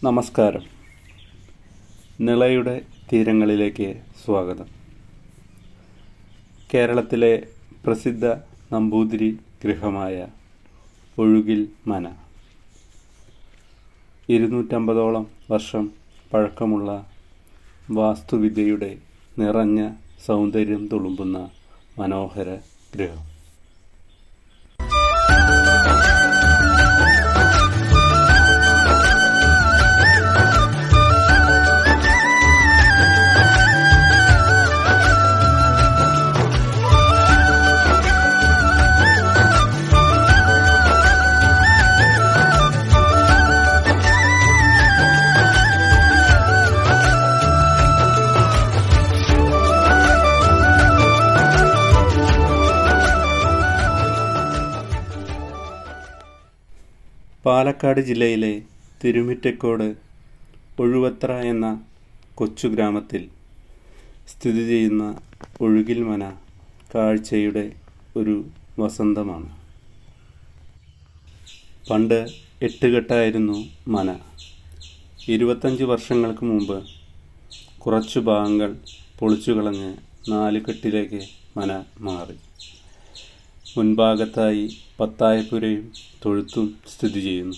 നമസ്കാരം നിളയുടെ തീരങ്ങളിലേക്ക് സ്വാഗതം കേരളത്തിലെ പ്രസിദ്ധ നമ്പൂതിരി ഗൃഹമായ ഒഴുകിൽ മന ഇരുന്നൂറ്റമ്പതോളം വർഷം പഴക്കമുള്ള വാസ്തുവിദ്യയുടെ നിറഞ്ഞ സൗന്ദര്യം തുളുമ്പുന്ന മനോഹര ഗൃഹം പാലക്കാട് ജില്ലയിലെ തിരുമിറ്റക്കോട് ഒഴുവത്ര എന്ന കൊച്ചു ഗ്രാമത്തിൽ സ്ഥിതി ചെയ്യുന്ന ഒഴുകിൽ മന കാഴ്ചയുടെ ഒരു വസന്തമാണ് പണ്ട് എട്ടുകെട്ടായിരുന്നു മന ഇരുപത്തഞ്ച് വർഷങ്ങൾക്ക് മുമ്പ് കുറച്ചു ഭാഗങ്ങൾ പൊളിച്ചു കളഞ്ഞ് നാല് കെട്ടിലേക്ക് മന മാറി മുൻഭാഗത്തായി പത്തായപ്പുരയും തൊഴുത്തും സ്ഥിതി ചെയ്യുന്നു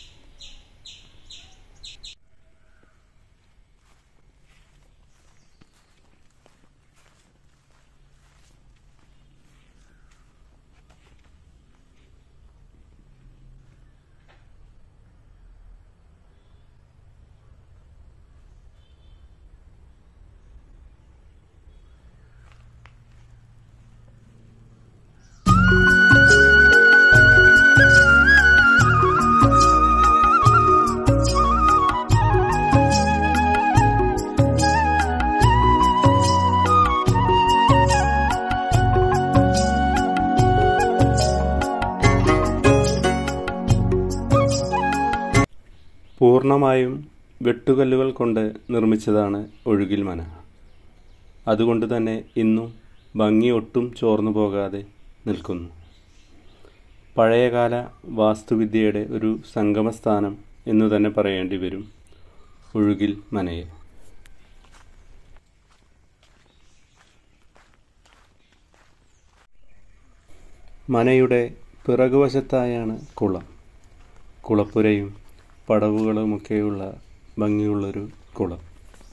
പൂർണ്ണമായും വെട്ടുകല്ലുകൾ കൊണ്ട് നിർമ്മിച്ചതാണ് ഒഴുകിൽ മന അതുകൊണ്ട് തന്നെ ഇന്നും ഭംഗി ഒട്ടും ചോർന്നു പോകാതെ നിൽക്കുന്നു പഴയകാല വാസ്തുവിദ്യയുടെ ഒരു സംഗമസ്ഥാനം എന്നു തന്നെ പറയേണ്ടി വരും ഒഴുകിൽ മനയെ മനയുടെ പിറകുവശത്തായാണ് കുളം കുളപ്പുരയും പടവുകളുമൊക്കെയുള്ള ഭംഗിയുള്ളൊരു കുളം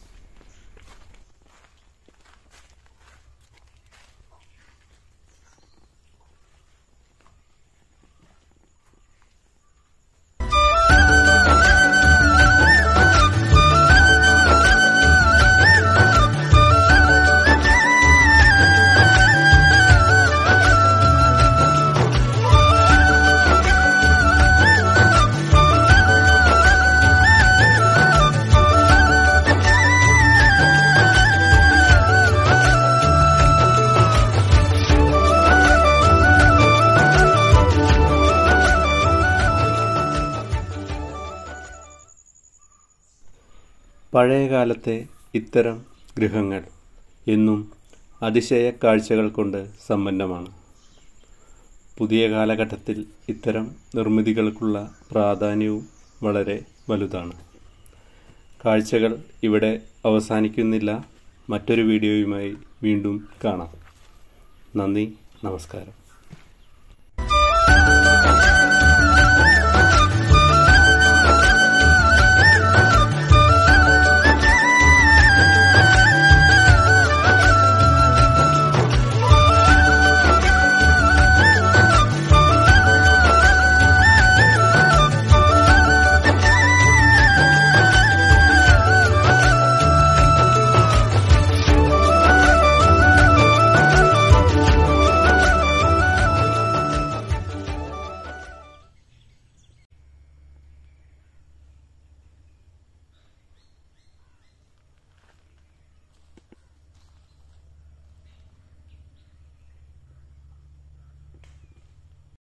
പഴയകാലത്തെ ഇത്തരം ഗൃഹങ്ങൾ എന്നും അതിശയ കാഴ്ചകൾ കൊണ്ട് സമ്പന്നമാണ് പുതിയ കാലഘട്ടത്തിൽ ഇത്തരം നിർമ്മിതികൾക്കുള്ള പ്രാധാന്യവും വളരെ വലുതാണ് കാഴ്ചകൾ ഇവിടെ അവസാനിക്കുന്നില്ല മറ്റൊരു വീഡിയോയുമായി വീണ്ടും കാണാം നന്ദി നമസ്കാരം